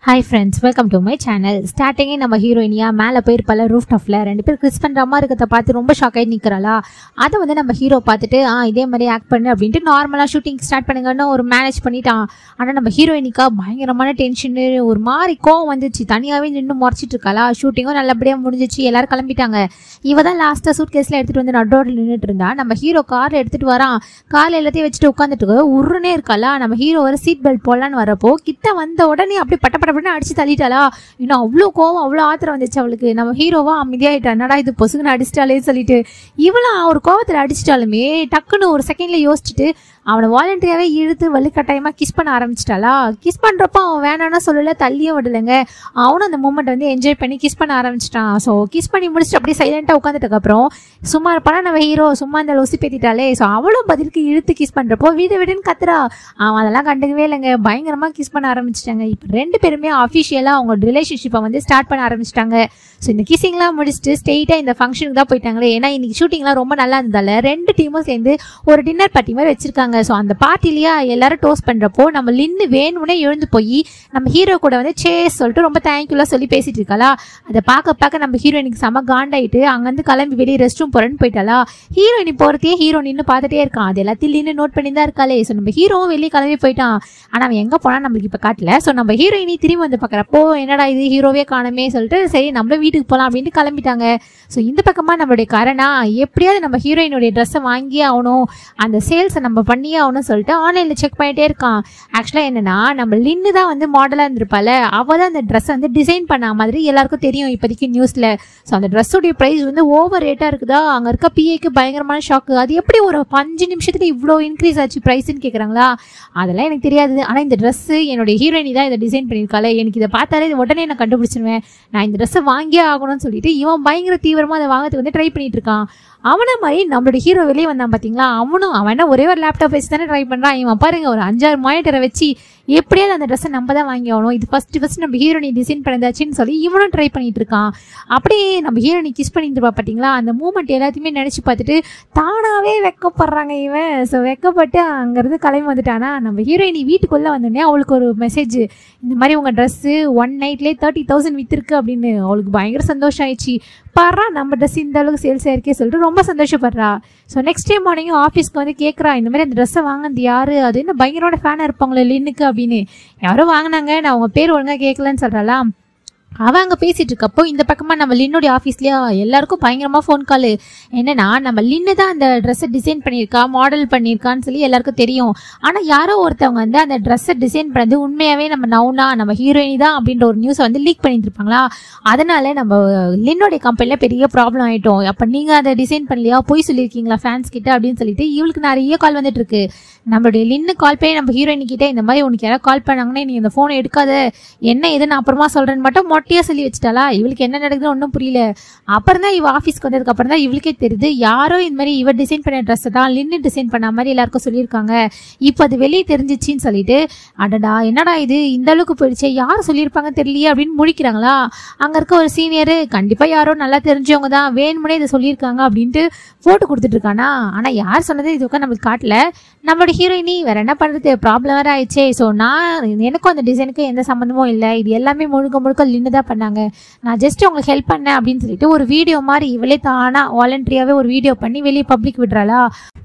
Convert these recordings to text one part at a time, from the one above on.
hi friends welcome to my channel ஸ்டார்டிங்கே நம்ம ஹீரோயினியா மேலே போயிருப்பால ரூஃப் டாப்ல ரெண்டு பேர் கிறிஸ் பண்ணுற மாதிரி இருக்கிறத பார்த்து ரொம்ப ஷாக் ஆகி நிற்கிறாளா அதை வந்து நம்ம ஹீரோ பார்த்துட்டு ஆ இதே மாதிரி ஆக்ட் பண்ணு அப்படின்ட்டு நார்மலாக ஷூட்டிங் ஸ்டார்ட் பண்ணுங்கன்னு ஒரு மேனேஜ் பண்ணிட்டான் ஆனால் நம்ம ஹீரோயினிக்கா பயங்கரமான டென்ஷனு ஒரு மாதிரி கோவம் வந்துச்சு தனியாகவே நின்று முறைச்சிட்டு இருக்காளா ஷூட்டிங்கும் நல்லபடியாக முடிஞ்சிச்சு எல்லாரும் கிளம்பிட்டாங்க இவ தான் லாஸ்ட்டாக சூட் கேஸில் எடுத்துகிட்டு வந்து நட்டோடில் நின்றுட்டு இருந்தா நம்ம ஹீரோ காரில் எடுத்துகிட்டு வரான் காரில் எல்லாத்தையும் வச்சுட்டு உட்காந்துட்டு இருக்க உருனே இருக்காளா நம்ம ஹீரோ வர சீட் பெல்ட் போடலான்னு வரப்போ கிட்ட வந்த உடனே அப்படியே பட்ட பட்ட பட்டன்னு அடிச்சு தள்ளிட்டாளா இன்னும் அவ்வளோ கோவம் அவ்வளோ ஆத்திரம் வந்துச்சு அவளுக்கு நம்ம ஹீரோவா அமைதியாயிட்டா என்னடா இது பொசுக்குன்னு அடிச்சிட்டாலே சொல்லிட்டு இவளும் ஒரு கோவத்தில் அடிச்சிட்டாலுமே டக்குன்னு ஒரு செகண்ட்ல யோசிச்சுட்டு அவனை வாலண்டியாவே இழுத்து வலுக்கட்டாயமா கிஸ் பண்ண ஆரம்பிச்சிட்டாளா கிஸ் பண்றப்போ அவன் வேணாம்னா சொல்லல தள்ளியும் விடலைங்க அவனும் அந்த மூமெண்ட் வந்து என்ஜாய் பண்ணி கிஸ் பண்ண ஆரம்பிச்சிட்டான் ஸோ கிஸ் பண்ணி முடிச்சுட்டு அப்படியே சைலண்டா உட்காந்துட்டதுக்கு அப்புறம் சும்மா இருப்பானா நம்ம ஹீரோ சும்மா இந்த லொசி பேத்திட்டாலே ஸோ அவளும் பதிலுக்கு இழுத்து கிஸ் பண்றப்போ வீடு விடுன்னு கத்துறா அவன் அதெல்லாம் கண்டுக்கவே இல்லைங்க பயங்கரமா கிஸ் பண்ண ஆரம்பிச்சிட்டாங்க இப்போ ரெண்டு பேருமே அஃபிஷியலாக அவங்க ரிலேஷன்ஷிப்பை வந்து ஸ்டார்ட் பண்ண ஆரம்பிச்சிட்டாங்க ஸோ இந்த கிஸிங்லாம் முடிச்சுட்டு ஸ்ட்ரெயிட்டாக இந்த ஃபங்க்ஷனுக்கு தான் போயிட்டாங்களே ஏன்னா இன்னைக்கு ஷூட்டிங்லாம் ரொம்ப நல்லா இருந்ததால ரெண்டு டீமும் சேர்ந்து ஒரு டின்னர் பார்ட்டி மாதிரி வச்சிருக்காங்க ஸோ அந்த பார்ட்டிலேயே எல்லாரும் டோஸ்ட் பண்ணுறப்போ நம்ம லின்னு வேணும்னே எழுந்து போய் நம்ம ஹீரோ கூட வந்து சேஸ் சொல்லிட்டு ரொம்ப தேங்க்யூலாம் சொல்லி பேசிட்டு இருக்காளா அதை பார்க்க பார்க்க நம்ம ஹீரோயினுக்கு செம காண்டாயிட்டு அங்கேருந்து கிளம்பி வெளியே ரெஸ்ட் ரூம் போகிறேன்னு போயிட்டாளா ஹீரோயினி போகிறதையே ஹீரோ நின்று பார்த்துட்டே இருக்கான் அது எல்லாத்தையும் நின்று நோட் பண்ணி தான் இருக்காளே ஸோ நம்ம ஹீரோவும் வெளியே கிளம்பி போயிட்டான் ஆனால் அவன் எங்கே போனால் நம்மளுக்கு இப்போ காட்டல ஸோ நம்ம ஹீரோயினி திரும்பி வந்து பார்க்குறப்போ என்னடா இது ஹீரோவே காணுமே சொல்லிட்டு சரி நம்மளும் வீட்டுக்கு போகலாம் அப்படின்ட்டு கிளம்பிட்டாங்க ஸோ இந்த பக்கமாக நம்மளுடைய கரணா எப்படியாவது நம்ம ஹீரோயினுடைய ட்ரெஸ்ஸை வாங்கியே ஆகணும் அந்த சேல்ஸை நம்ம பண்ணியே ஆகணும்னு சொல்லிட்டு ஆன்லைனில் செக் பண்ணிட்டே இருக்கான் ஆக்சுவலாக என்னன்னா நம்ம லின்னு தான் வந்து மாடலாக இருந்திருப்பால அவள் தான் அந்த ட்ரெஸ்ஸை வந்து டிசைன் பண்ண மாதிரி எல்லாருக்கும் தெரியும் இப்போதைக்கு நியூஸில் ஸோ அந்த ட்ரெஸ்ஸோடைய ப்ரைஸ் வந்து ஓவர் ரேட்டாக இருக்குதா அங்கே இருக்க பிஏக்கு பயங்கரமான ஷாக்கு அது எப்படி ஒரு அஞ்சு நிமிஷத்துக்கு இவ்வளோ இன்க்ரீஸ் ஆச்சு ப்ரைஸ்ன்னு கேட்குறாங்களா அதெல்லாம் எனக்கு தெரியாது ஆனால் இந்த ட்ரெஸ்ஸு என்னுடைய ஹீரோயினி தான் இதை டிசைன் பண்ணியிருக்காளே எனக்கு இதை பார்த்தாலே இது உடனே நான் கண்டுபிடிச்சிருவேன் நான் இந்த ட்ரெஸ்ஸை வாங்கியே ஆகணும்னு சொல்லிட்டு இவன் பயங்கர தீவிரமாக அதை வாங்கிறதுக்கு வந்து ட்ரை பண்ணிட்டு இருக்கான் அவனை மாதிரி நம்மளோட ஹீரோ வெளியே வந்தான் பார்த்தீங்களா அவனும் அவன் என்ன ஒரே ஒரு லேப்டாப் வச்சு தானே ட்ரை பண்ணுறான் இவன் பாருங்க ஒரு அஞ்சாறு மானிட்டரை வச்சு எப்படியாவது அந்த ட்ரெஸ்ஸை நம்ம தான் வாங்கி ஆகணும் இது ஃபஸ்ட்டு ஃபஸ்ட் நம்ம ஹீரோனி டிசைன் பண்ணதாச்சுன்னு சொல்லி இவனும் ட்ரை பண்ணிட்டு இருக்கான் அப்படியே நம்ம ஹீரோனி கிஸ் பண்ணிட்டு இருப்பா பார்த்தீங்களா அந்த மூமெண்ட் எல்லாத்தையுமே நினச்சி பார்த்துட்டு தானாகவே வெக்கப்படுறாங்க இவன் ஸோ வெக்கப்பட்டு அங்கேருந்து கிளம்பி வந்துட்டானா நம்ம ஹீரோயினி வீட்டுக்குள்ளே வந்தோடனே அவளுக்கு ஒரு மெசேஜ் இந்த மாதிரி உங்கள் ட்ரெஸ்ஸு ஒன் நைட்லேயே தேர்ட்டி தௌசண்ட் விற்றுருக்கு அப்படின்னு அவளுக்கு பயங்கர சந்தோஷம் ஆயிடுச்சு பாடுறா நம்ம ட்ரெஸ் இந்த அளவுக்கு சேல்ஸ் ஆயிருக்கே சொல்லிட்டு ரொம்ப சந்தோஷப்படுறா ஸோ நெக்ஸ்ட் டே மார்னிங் ஆஃபீஸ்க்கு வந்து கேட்குறா இந்த மாதிரி அந்த ட்ரெஸ்ஸை வாங்கினது யாரு அது என்ன பயங்கரோட ஃபேனாக இருப்பாங்களே லின்னுக்கு அப்படின்னு யாரோ வாங்கினாங்க நான் அவங்க பேர் ஒழுங்காக கேட்கலன்னு சொல்கிறாளா அவன் அங்கே பேசிட்டு இருக்கப்போ இந்த பக்கமாக நம்ம லின்னுடைய ஆஃபீஸ்லேயே எல்லாருக்கும் பயங்கரமாக ஃபோன் கால் என்னன்னா நம்ம லின்னு தான் அந்த ட்ரெஸ்ஸை டிசைன் பண்ணியிருக்கா மாடல் பண்ணியிருக்கான்னு சொல்லி எல்லாருக்கும் தெரியும் ஆனால் யாரோ ஒருத்தவங்க வந்து அந்த ட்ரெஸ்ஸை டிசைன் பண்ணது உண்மையாகவே நம்ம நவுனா நம்ம ஹீரோயினி தான் அப்படின்ற ஒரு நியூஸை வந்து லீக் பண்ணிட்டு இருப்பாங்களா அதனால நம்ம லின்னோடைய கம்பெனியில் பெரிய ப்ராப்ளம் ஆகிட்டோம் அப்போ நீங்கள் அதை டிசைன் பண்ணலையா போய் சொல்லியிருக்கீங்களா ஃபேன்ஸ் கிட்ட அப்படின்னு சொல்லிட்டு இவளுக்கு நிறைய கால் வந்துட்டு இருக்கு நம்மளுடைய லின்னு கால் பண்ணி நம்ம ஹீரோயினி கிட்ட இந்த மாதிரி உனக்கு யாராவது கால் பண்ணாங்கன்னா நீ இந்த ஃபோனை எடுக்காத என்ன எதுன்னு அப்புறமா சொல்கிறேன்னு மட்டும் மொட்டையா சொல்லி வச்சிட்டாளா இவளுக்கு என்ன நடக்குதுன்னு ஒன்றும் புரியல அப்புறம் தான் இவ ஆஃபீஸ்க்கு வந்ததுக்கு அப்புறம் தான் இவளுக்கே தெரியுது யாரோ இந்த மாதிரி இவ டிசைன் பண்ண ட்ரெஸ் தான் லின்னு டிசைன் பண்ண மாதிரி எல்லாருக்கும் சொல்லியிருக்காங்க இப்போ அது வெளியே தெரிஞ்சிச்சின்னு சொல்லிட்டு அடடா என்னடா இது இந்த அளவுக்கு போயிடுச்சே யார் சொல்லியிருப்பாங்க தெரியலையே அப்படின்னு முழிக்கிறாங்களா அங்கே இருக்க ஒரு சீனியர் கண்டிப்பாக யாரோ நல்லா தெரிஞ்சவங்க தான் வேணுமுனே இதை சொல்லியிருக்காங்க அப்படின்ட்டு ஃபோட்டோ கொடுத்துட்டு இருக்கானா ஆனால் யார் சொன்னது இது உட்காந்து நம்மளுக்கு காட்டல நம்மளோட ஹீரோயினி வேற என்ன பண்ணுறது ப்ராப்ளம் வேற ஆயிடுச்சே ஸோ நான் எனக்கும் அந்த டிசைனுக்கு எந்த சம்மந்தமும் இல்லை இது எல்லாமே முழுக்க முழுக்க லின்னு தான் பண்ணாங்க நான் ஜஸ்ட் உங்களுக்கு ஹெல்ப் பண்ணேன் அப்படின்னு சொல்லிட்டு ஒரு வீடியோ மாதிரி இவளே தானா வாலண்டரியாவே ஒரு வீடியோ பண்ணி வெளியே பப்ளிக் விடுறாளா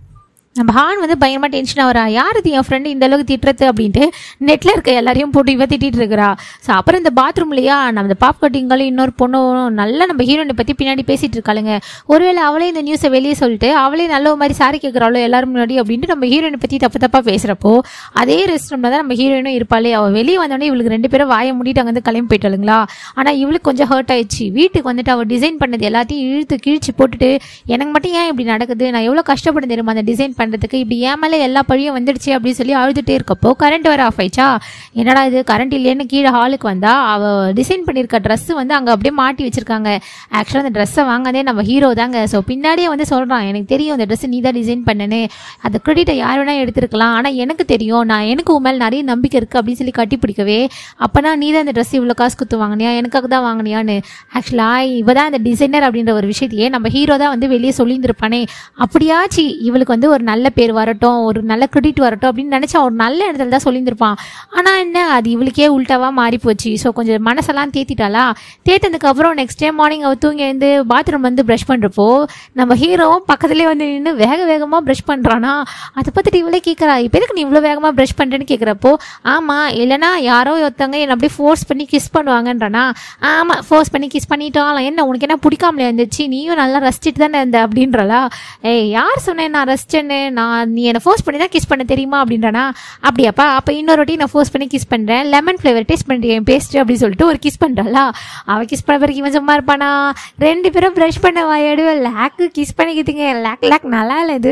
நம்ம ஹான் வந்து பயங்கரமாக டென்ஷன் ஆகிறா யார் இது என் ஃப்ரெண்டு இந்த அளவுக்கு திட்டுறது அப்படின்ட்டு நெட்டில் இருக்க எல்லாரையும் போட்டு இவ திட்டிட்டு இருக்கிறா ஸோ அப்புறம் இந்த பாத்ரூம்லையா நம்ம இந்த பாப் கட்டிங்களும் இன்னொரு பொண்ணும் நல்லா நம்ம ஹீரோயினை பற்றி பின்னாடி பேசிட்டு இருக்காளுங்க ஒருவேளை அவளே இந்த நியூஸை வெளியே சொல்லிட்டு அவளே நல்ல மாதிரி சாரி கேட்குறாளோ எல்லாரும் முன்னாடி அப்படின்ட்டு நம்ம ஹீரோயினை பற்றி தப்பு தப்பாக பேசுகிறப்போ அதே ரெஸ்ட் ரூமில் தான் நம்ம ஹீரோயினும் இருப்பாளே அவள் வெளியே வந்தோடனே இவளுக்கு ரெண்டு பேரும் வாயை மூடிட்டு அங்கே வந்து கிளம்பி போயிட்டாளுங்களா ஆனால் இவளுக்கு கொஞ்சம் ஹர்ட் ஆயிடுச்சு வீட்டுக்கு வந்துட்டு அவள் டிசைன் பண்ணது எல்லாத்தையும் இழுத்து கிழிச்சு போட்டுட்டு எனக்கு மட்டும் ஏன் இப்படி நடக்குது நான் எவ்வளோ கஷ்டப்பட்டு தெரியுமா அந்த டிசைன் பண்ணுறதுக்கு இப்படி ஏன் மேலே எல்லா பழியும் வந்துடுச்சு அப்படின்னு சொல்லி அழுதுகிட்டே இருக்கப்போ கரண்ட் வர ஆஃப் ஆயிடுச்சா என்னடா இது கரண்ட் இல்லைன்னு கீழே ஹாலுக்கு வந்தா அவள் டிசைன் பண்ணியிருக்க ட்ரெஸ்ஸு வந்து அங்கே அப்படியே மாட்டி வச்சிருக்காங்க ஆக்சுவலாக அந்த ட்ரெஸ்ஸை வாங்கதே நம்ம ஹீரோ தாங்க ஸோ பின்னாடியே வந்து சொல்கிறான் எனக்கு தெரியும் அந்த ட்ரெஸ் நீ தான் டிசைன் பண்ணனே அந்த கிரெடிட்டை யார் வேணால் எடுத்துருக்கலாம் ஆனால் எனக்கு தெரியும் நான் எனக்கு உன் மேலே நிறைய நம்பிக்கை இருக்குது அப்படின்னு சொல்லி கட்டி பிடிக்கவே அப்போனா நீ தான் அந்த ட்ரெஸ் இவ்வளோ காசு குத்து வாங்கினியா எனக்காக தான் வாங்கினியான்னு ஆக்சுவலாக இவ தான் அந்த டிசைனர் அப்படின்ற ஒரு விஷயத்தையே நம்ம ஹீரோ தான் வந்து வெளியே சொல்லியிருந்திருப்பானே அப்படியாச்சு இவளுக்கு வந்து ஒரு நல்ல பேர் வரட்டும் ஒரு நல்ல கிரெடிட் வரட்டும் அப்படின்னு நினச்சா ஒரு நல்ல இடத்துல தான் சொல்லியிருந்திருப்பான் ஆனால் என்ன அது இவளுக்கே உள்டாவாக மாறி போச்சு ஸோ கொஞ்சம் மனசெல்லாம் தேத்திட்டாளா தேத்ததுக்கப்புறம் நெக்ஸ்ட் டே மார்னிங் அவள் தூங்கி எழுந்து பாத்ரூம் வந்து ப்ரஷ் பண்ணுறப்போ நம்ம ஹீரோவும் பக்கத்துலேயே வந்து நின்று வேக வேகமாக ப்ரஷ் பண்ணுறானா அதை பார்த்துட்டு இவளே கேட்குறா இப்போ எதுக்கு நீ இவ்வளோ வேகமாக ப்ரஷ் பண்ணுறேன்னு கேட்குறப்போ ஆமாம் இல்லைனா யாரோ ஒருத்தவங்க என்னை அப்படியே ஃபோர்ஸ் பண்ணி கிஸ் பண்ணுவாங்கன்றானா ஆமாம் ஃபோர்ஸ் பண்ணி கிஸ் பண்ணிட்டாலும் என்ன உனக்கு என்ன பிடிக்காமலே இருந்துச்சு நீயும் நல்லா ரசிச்சுட்டு தானே இருந்த அப்படின்றலா ஏய் யார் சொன்னேன் நான் ரசிச்சேன்னு நான் நீ என்னை ஃபோர்ஸ் பண்ணி தான் கிஸ் பண்ண தெரியுமா அப்படின்றானா அப்படியாப்பா அப்போ இன்னொரு வாட்டி நான் ஃபோர்ஸ் பண்ணி கிஸ் பண்ணுறேன் லெமன் ஃப்ளேவர் டேஸ்ட் பண்ணுறேன் பேஸ்ட் அப்படின்னு சொல்லிட்டு ஒரு கிஸ் பண்ணுறாளா அவள் கிஸ் பண்ண பிறகு இவன் சும்மா இருப்பானா ரெண்டு பேரும் ப்ரஷ் பண்ண வாயாடு லேக்கு கிஸ் பண்ணிக்கிட்டீங்க லேக் லேக் நல்லா இல்லை இது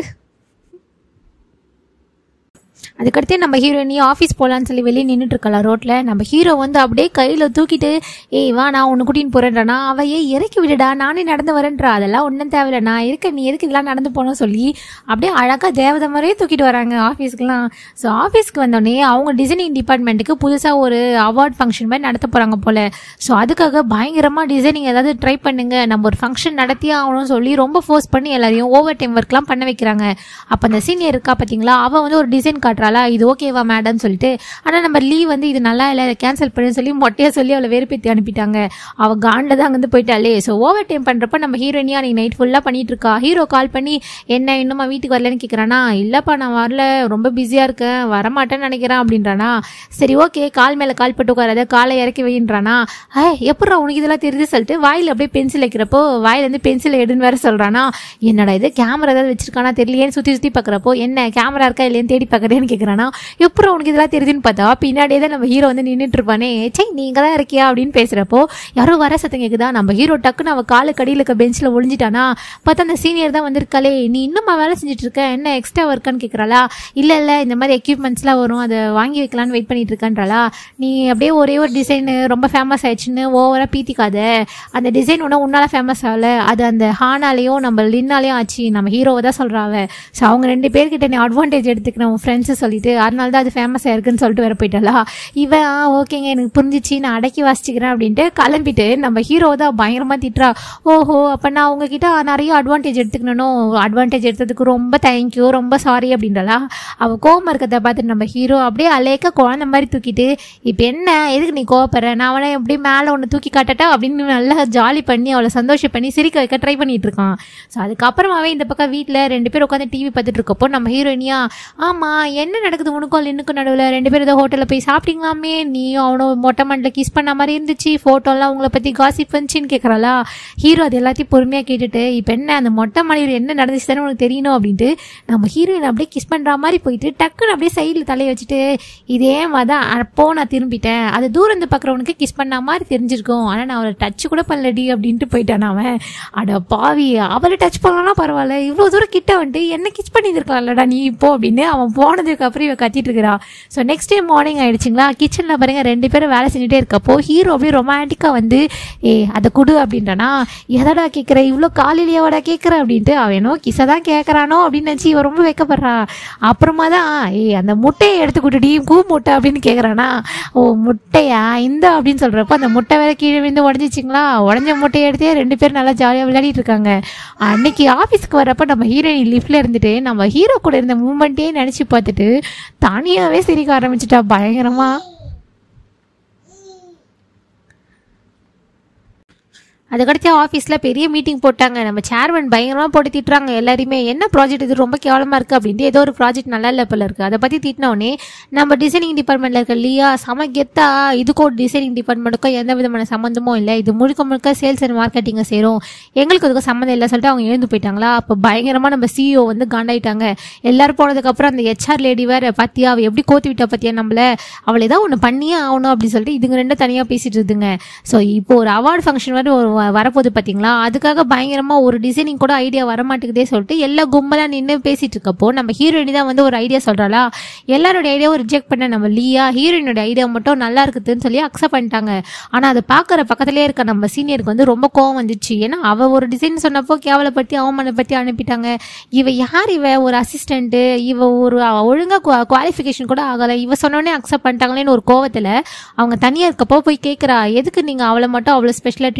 அதுக்கடுத்து நம்ம ஹீரோயினி ஆஃபீஸ் போகலான்னு சொல்லி வெளியே நின்றுட்டு இருக்கலாம் ரோட்டில் நம்ம ஹீரோ வந்து அப்படியே கையில் தூக்கிட்டு ஏய் வா நான் உன்னை கூட்டின்னு போகிறேன்றானா அவள் ஏய் இறக்கி விடுடா நானே நடந்து வரேன்றா அதெல்லாம் ஒன்றும் தேவையில்ல நான் இருக்க நீ எதுக்கு இதெல்லாம் நடந்து போகணும்னு சொல்லி அப்படியே அழகாக தேவதை மாதிரியே தூக்கிட்டு வராங்க ஆஃபீஸ்க்குலாம் ஸோ ஆஃபீஸ்க்கு வந்தோடனே அவங்க டிசைனிங் டிபார்ட்மெண்ட்டுக்கு புதுசாக ஒரு அவார்ட் ஃபங்க்ஷன் மாதிரி நடத்த போகிறாங்க போல் ஸோ அதுக்காக பயங்கரமாக டிசைனிங் ஏதாவது ட்ரை பண்ணுங்க நம்ம ஒரு ஃபங்க்ஷன் நடத்தியே ஆகணும்னு சொல்லி ரொம்ப ஃபோர்ஸ் பண்ணி எல்லாரையும் ஓவர் டைம் ஒர்க்லாம் பண்ண வைக்கிறாங்க அப்போ அந்த சீனியர் இருக்கா பார்த்தீங்களா அவள் வந்து ஒரு டிசைன் காட்டுறாளா இது ஓகேவா மேடம் சொல்லிட்டு ஆனால் நம்ம லீவ் வந்து இது நல்லா இல்லை கேன்சல் பண்ணு சொல்லி மொட்டையாக சொல்லி அவளை வெறுப்பேற்றி அனுப்பிட்டாங்க அவள் காண்டில் தான் அங்கேருந்து போயிட்டாளே ஸோ ஓவர் டைம் பண்ணுறப்ப நம்ம ஹீரோயினியா நீ நைட் ஃபுல்லாக பண்ணிட்டு இருக்கா ஹீரோ கால் பண்ணி என்ன இன்னுமா வீட்டுக்கு வரலன்னு கேட்குறானா இல்லைப்பா நான் வரல ரொம்ப பிஸியாக இருக்கேன் வரமாட்டேன்னு நினைக்கிறேன் அப்படின்றானா சரி ஓகே கால் மேலே கால் போட்டு உட்காராத காலை இறக்கி வைன்றானா ஏ எப்பட்றா உனக்கு இதெல்லாம் தெரியுது சொல்லிட்டு வாயில் அப்படியே பென்சில் வைக்கிறப்போ வாயிலேருந்து பென்சில் எடுன்னு வேற சொல்கிறானா என்னடா இது கேமரா ஏதாவது வச்சிருக்கானா தெரியலையேன்னு சுற்றி சுற்றி பார்க்குறப்போ என்ன கேமரா இருக்கா இல்லையான்னு தேடி பார்க்குறேன்னு கேட்குறானா எப்பறம் உனக்கு இதெல்லாம் தெரியுதுன்னு பார்த்தா பின்னாடியே தான் நம்ம ஹீரோ வந்து நின்றுட்டு இருப்பானே சே நீங்க தான் இருக்கியா அப்படின்னு பேசுறப்போ யாரோ வர சத்தம் கேக்குதா நம்ம ஹீரோ டக்குன்னு அவ காலு கடியில் இருக்க பெஞ்சில் ஒளிஞ்சிட்டானா பார்த்தா அந்த சீனியர் தான் வந்திருக்காளே நீ இன்னுமா வேலை செஞ்சுட்டு இருக்க என்ன எக்ஸ்ட்ரா ஒர்க்கான்னு கேட்குறாளா இல்ல இல்ல இந்த மாதிரி எக்யூப்மெண்ட்ஸ்லாம் வரும் அதை வாங்கி வைக்கலான்னு வெயிட் பண்ணிட்டு இருக்கான்றாளா நீ அப்படியே ஒரே ஒரு டிசைன் ரொம்ப ஃபேமஸ் ஆயிடுச்சுன்னு ஓவரா பீத்திக்காத அந்த டிசைன் ஒன்றும் உன்னால ஃபேமஸ் ஆகல அது அந்த ஹானாலையும் நம்ம லின்னாலையும் ஆச்சு நம்ம ஹீரோவை தான் சொல்றாவ ஸோ அவங்க ரெண்டு பேர்கிட்ட நீ அட்வான்டேஜ் எடுத்துக்கிறேன் உன் ஃப்ரெண்ட்ஸு சொல்லிட்டு அதனால தான் அது ஃபேமஸ் ஆயிருக்குன்னு சொல்லிட்டு வேற போயிட்டாளா இவன் ஆ ஓகேங்க எனக்கு புரிஞ்சிச்சு நான் அடக்கி வாசிச்சுக்கிறேன் அப்படின்ட்டு கிளம்பிட்டு நம்ம ஹீரோ தான் பயங்கரமா திட்டுறா ஓஹோ அப்போ நான் உங்ககிட்ட நிறைய அட்வான்டேஜ் எடுத்துக்கணும் அட்வான்டேஜ் எடுத்ததுக்கு ரொம்ப தேங்க்யூ ரொம்ப சாரி அப்படின்றலா அவள் கோவம் இருக்கிறத பார்த்துட்டு நம்ம ஹீரோ அப்படியே அலேக்க குழந்த மாதிரி தூக்கிட்டு இப்போ என்ன எதுக்கு நீ கோவப்படுற நான் அவனை எப்படி மேலே ஒன்று தூக்கி காட்டட்டா அப்படின்னு நல்லா ஜாலி பண்ணி அவளை சந்தோஷம் பண்ணி சிரிக்க வைக்க ட்ரை பண்ணிட்டு இருக்கான் ஸோ அதுக்கப்புறமாவே இந்த பக்கம் வீட்டில் ரெண்டு பேர் உட்காந்து டிவி பார்த்துட்டு இருக்கப்போ நம்ம ஹீரோயினியா ஆமாம் என்ன நடக்குது உனக்கும் லின்னுக்கும் நடுவில் ரெண்டு பேரும் ஏதோ ஹோட்டலில் போய் சாப்பிட்டீங்களாமே நீயும் அவனும் மொட்டை மண்டல கிஸ் பண்ண மாதிரி இருந்துச்சு ஃபோட்டோலாம் உங்களை பற்றி காசிப் வந்துச்சின்னு கேட்குறாளா ஹீரோ அது எல்லாத்தையும் பொறுமையாக கேட்டுட்டு இப்போ என்ன அந்த மொட்டை மாடியில் என்ன நடந்துச்சு தானே உனக்கு தெரியணும் அப்படின்ட்டு நம்ம ஹீரோயின் அப்படியே கிஸ் பண்ணுற மாதிரி போயிட்டு டக்குன்னு அப்படியே சைடில் தலையை வச்சுட்டு இதே மாதிரி தான் அப்போ நான் திரும்பிட்டேன் அது தூரம் இருந்து பார்க்குறவனுக்கு கிஸ் பண்ண மாதிரி தெரிஞ்சிருக்கும் ஆனால் நான் அவளை டச் கூட பண்ணலடி அப்படின்ட்டு போயிட்டான் அவன் அட பாவி அவளை டச் பண்ணலாம் பரவாயில்ல இவ்வளோ தூரம் கிட்ட வந்துட்டு என்ன கிஸ் பண்ணியிருக்கலாம்லடா நீ இப்போ அப்படின்னு அவன் போனதுக்கு அப்புறம் இவ கத்திட்டு இருக்கிறா ஸோ நெக்ஸ்ட் டே மார்னிங் ஆயிடுச்சுங்களா கிச்சனில் பாருங்க ரெண்டு பேரும் வேலை செஞ்சுட்டே இருக்கப்போ ஹீரோ அப்படியே ரொமான்டிக்காக வந்து ஏ அதை கொடு அப்படின்ட்டானா எதடா கேட்குற இவ்வளோ காலையிலேயோட கேட்குற அப்படின்ட்டு அவனோ கிசை தான் கேட்குறானோ அப்படின்னு நினச்சி இவன் ரொம்ப வைக்கப்படுறா அப்புறமா தான் ஏய் அந்த முட்டையை எடுத்து கொடுடி கூ முட்டை அப்படின்னு கேட்குறானா ஓ முட்டையா இந்த அப்படின்னு சொல்கிறப்ப அந்த முட்டை வேற கீழே விழுந்து உடஞ்சிச்சிங்களா உடஞ்ச முட்டையை எடுத்தே ரெண்டு பேரும் நல்லா ஜாலியாக விளையாடிட்டு இருக்காங்க அன்னைக்கு ஆஃபீஸ்க்கு வரப்ப நம்ம ஹீரோயின் லிஃப்ட்ல இருந்துட்டு நம்ம ஹீரோ கூட இருந்த மூமெண்ட்டே நினச்சி பார்த்துட்டு தனியாகவே சிரிக்க ஆரம்பிச்சிட்டா பயங்கரமா அதுக்கடுத்து ஆஃபீஸில் பெரிய மீட்டிங் போட்டாங்க நம்ம சேர்மன் பயங்கரமாக போட்டு திட்டுறாங்க எல்லாருமே என்ன ப்ராஜெக்ட் இது ரொம்ப கேவலமாக இருக்குது அப்படின்ட்டு ஏதோ ஒரு ப்ராஜெக்ட் நல்லா இல்லை போல இருக்குது அதை பற்றி திட்டினோடனே நம்ம டிசைனிங் டிபார்ட்மெண்ட்டில் இருக்க லியா செம கெத்தா இதுக்கும் ஒரு டிசைனிங் டிபார்ட்மெண்ட்டுக்கும் எந்த விதமான சம்மந்தமும் இல்லை இது முழுக்க முழுக்க சேல்ஸ் அண்ட் மார்க்கெட்டிங்கை சேரும் எங்களுக்கு அதுக்கு சம்மந்தம் இல்லை சொல்லிட்டு அவங்க எழுந்து போயிட்டாங்களா அப்போ பயங்கரமாக நம்ம சிஇஓ வந்து காண்டாயிட்டாங்க எல்லாரும் போனதுக்கப்புறம் அந்த ஹெச்ஆர் லேடி வேற பத்தியா அவள் எப்படி கோத்தி விட்டா பத்தியா நம்மள அவளை ஏதாவது ஒன்று பண்ணியே ஆகணும் அப்படின்னு சொல்லிட்டு இதுங்க ரெண்டும் தனியாக பேசிட்டு இருந்துங்க ஸோ இப்போ ஒரு அவார்டு ஃபங்க்ஷன் மாதிரி ஒரு வ- வரப்போகுது பார்த்தீங்களா அதுக்காக பயங்கரமாக ஒரு டிசைனிங் கூட ஐடியா வரமாட்டேங்குதே சொல்லிட்டு எல்லா கும்பலாக நின்று பேசிட்டு இருக்கப்போ நம்ம ஹீரோயினி தான் வந்து ஒரு ஐடியா சொல்கிறாளா எல்லாரோட ஐடியாவும் ரிஜெக்ட் பண்ண நம்ம லீயா ஹீரோயினோட ஐடியா மட்டும் நல்லா இருக்குதுன்னு சொல்லி அக்செப்ட் பண்ணிட்டாங்க ஆனால் அது பார்க்குற பக்கத்துலேயே இருக்க நம்ம சீனியருக்கு வந்து ரொம்ப கோவம் வந்துச்சு ஏன்னா அவள் ஒரு டிசைன் சொன்னப்போ கேவலப்படுத்தி அவமானப்படுத்தி அனுப்பிட்டாங்க இவ யார் இவ ஒரு அசிஸ்டண்ட்டு இவ ஒரு ஒழுங்காக குவாலிஃபிகேஷன் கூட ஆகலை இவ சொன்னோடனே அக்செப்ட் பண்ணிட்டாங்களேன்னு ஒரு கோவத்தில் அவங்க தனியாக இருக்கப்போ போய் கேட்குறா எதுக்கு நீங்கள் அவளை மட்டும் அவ்வளோ ஸ்பெஷலாக ட்ரீட் பண்ணுறீங்க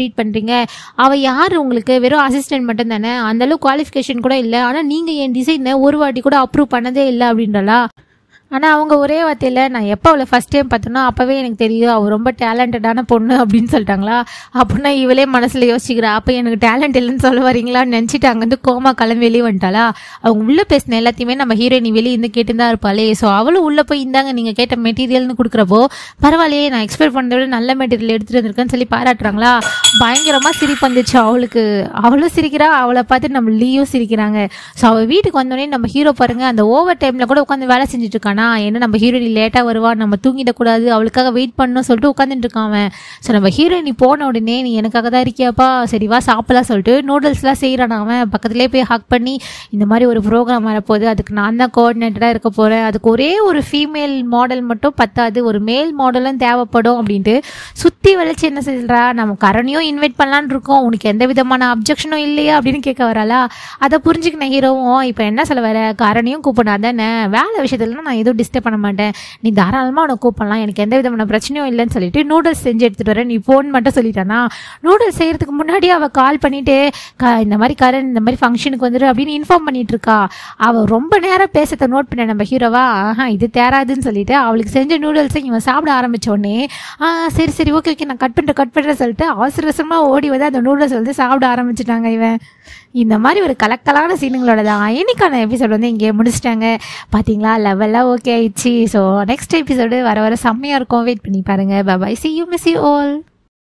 சொல்றீங்க அவ யாரு உங்களுக்கு வெறும் அசிஸ்டன்ட் மட்டும் தானே அந்த அளவுக்கு குவாலிஃபிகேஷன் கூட இல்லை ஆனா நீங்க என் டிசைனை ஒரு வாட்டி கூட அப்ரூவ் பண்ணதே இல்லை அப்படின்றலா ஆனால் அவங்க ஒரே வார்த்தையில் நான் எப்போ அவளை ஃபஸ்ட் டைம் பார்த்தனோ அப்போவே எனக்கு தெரியும் அவள் ரொம்ப டேலண்டடான பொண்ணு அப்படின்னு சொல்லிட்டாங்களா அப்படின்னா இவளே மனசில் யோசிக்கிறா அப்போ எனக்கு டேலண்ட் இல்லைன்னு சொல்ல வரீங்களான்னு நினச்சிட்டு அங்கேருந்து கோமா கிளம்பி வெளியே வந்துட்டாளா அவங்க உள்ளே பேசின எல்லாத்தையுமே நம்ம ஹீரோயினி வெளியே இருந்து கேட்டு தான் இருப்பாளே ஸோ அவளும் உள்ளே போய் இந்தாங்க நீங்கள் கேட்ட மெட்டீரியல்னு கொடுக்குறப்போ பரவாயில்லையே நான் எக்ஸ்பெக்ட் பண்ணதை விட நல்ல மெட்டீரியல் எடுத்துகிட்டு வந்திருக்கேன்னு சொல்லி பாராட்டுறாங்களா பயங்கரமாக சிரிப்பு வந்துச்சு அவளுக்கு அவளும் சிரிக்கிறா அவளை பார்த்து நம்ம லீயும் சிரிக்கிறாங்க ஸோ அவள் வீட்டுக்கு வந்தோடனே நம்ம ஹீரோ பாருங்க அந்த ஓவர் டைமில் கூட உட்காந்து வேலை செஞ்சுட்டு இருக்கானா என்ன நம்ம ஹீரோயினி லேட்டாக வருவா நம்ம தூங்கிடக்கூடாது அவளுக்காக வெயிட் பண்ணணும் சொல்லிட்டு உட்காந்துட்டு இருக்கான் அவன் ஸோ நம்ம ஹீரோயினி போன உடனே நீ எனக்காக தான் இருக்கியாப்பா சரி வா சாப்பிடலாம் சொல்லிட்டு நூடுல்ஸ்லாம் செய்கிறான் அவன் பக்கத்துலேயே போய் ஹக் பண்ணி இந்த மாதிரி ஒரு ப்ரோக்ராம் வரப்போகுது அதுக்கு நான் தான் கோஆர்டினேட்டராக இருக்க போகிறேன் அதுக்கு ஒரே ஒரு ஃபீமேல் மாடல் மட்டும் பத்தாது ஒரு மேல் மாடலும் தேவைப்படும் அப்படின்ட்டு சுற்றி வளைச்சு என்ன சொல்கிறா நம்ம கரணியும் இன்வைட் பண்ணலான்னு இருக்கோம் உனக்கு எந்த விதமான அப்ஜெக்ஷனும் இல்லையா அப்படின்னு கேட்க வராளா அதை புரிஞ்சுக்கின ஹீரோவும் இப்போ என்ன சொல்ல வர கரணியும் கூப்பிடணும் அதானே வேலை விஷயத்துல நான் எதுவும் டிஸ்டர்ப் பண்ண மாட்டேன் நீ தாராளமாக உனக்கு கூப்பிடலாம் எனக்கு எந்த விதமான பிரச்சனையும் இல்லைன்னு சொல்லிட்டு நூடுல்ஸ் செஞ்சு எடுத்துகிட்டு வரேன் நீ ஃபோன் மட்டும் சொல்லிட்டானா நூடுல்ஸ் செய்யறதுக்கு முன்னாடி அவள் கால் பண்ணிட்டு க இந்த மாதிரி கரண் இந்த மாதிரி ஃபங்க்ஷனுக்கு வந்துரு அப்படின்னு இன்ஃபார்ம் பண்ணிட்டு இருக்கா அவள் ரொம்ப நேரம் பேசத்தை நோட் பண்ண நம்ம ஹீரோவா ஆஹா இது தேராதுன்னு சொல்லிட்டு அவளுக்கு செஞ்ச நூடுல்ஸை இவன் சாப்பிட ஆரம்பிச்ச உடனே ஆ சரி சரி ஓகே ஓகே நான் கட் பண்ணிட்டு கட் பண்ணுறேன் சொல்லிட்டு அவசர அவசரமாக ஓடி வந்து அந்த நூடுல்ஸ் வந்து சாப்பிட ஆரம்பிச்சிட்டாங்க இவன் இந்த மாதிரி ஒரு கலக்கலான சீனுங்களோட தான் இன்னைக்கான எபிசோட் வந்து இங்கே முடிச்சிட்டாங்க பார்த்தீங்களா லெவலாக ஓகே ஆயிடுச்சு ஸோ நெக்ஸ்ட் எபிசோடு வர வர செம்மையாக இருக்கும் வெயிட் பண்ணி பாருங்க bye see you miss you all